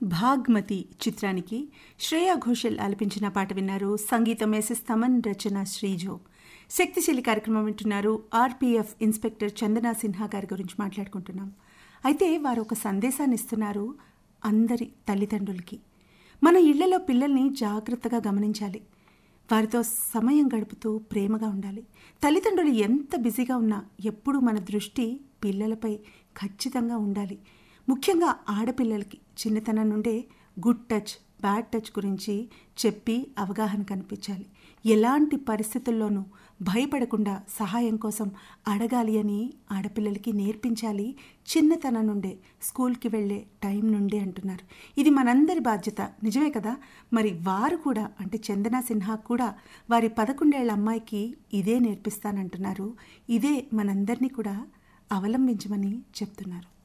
భాగ్మతి చిత్రానికి శ్రేయా ఘోషల్ ఆలపించిన పాట విన్నారు సంగీతం ఎస్ఎస్ తమన్ రచన శ్రీజో శక్తిశీలి కార్యక్రమం వింటున్నారు ఆర్పీఎఫ్ ఇన్స్పెక్టర్ చందనా సిన్హా గారి గురించి మాట్లాడుకుంటున్నాం అయితే వారు ఒక సందేశాన్ని ఇస్తున్నారు అందరి తల్లిదండ్రులకి మన ఇళ్లలో పిల్లల్ని జాగ్రత్తగా గమనించాలి వారితో సమయం గడుపుతూ ప్రేమగా ఉండాలి తల్లిదండ్రులు ఎంత బిజీగా ఉన్నా ఎప్పుడూ మన దృష్టి పిల్లలపై ఖచ్చితంగా ఉండాలి ముఖ్యంగా ఆడపిల్లలకి చిన్నతనం నుండే గుడ్ టచ్ బ్యాడ్ టచ్ గురించి చెప్పి అవగాహన కనిపించాలి ఎలాంటి పరిస్థితుల్లోనూ భయపడకుండా సహాయం కోసం అడగాలి అని ఆడపిల్లలకి నేర్పించాలి చిన్నతనం నుండే స్కూల్కి వెళ్ళే టైం నుండే అంటున్నారు ఇది మనందరి బాధ్యత నిజమే కదా మరి వారు కూడా అంటే చందనా సిన్హా కూడా వారి పదకొండేళ్ల అమ్మాయికి ఇదే నేర్పిస్తానంటున్నారు ఇదే మనందరినీ కూడా అవలంబించమని చెప్తున్నారు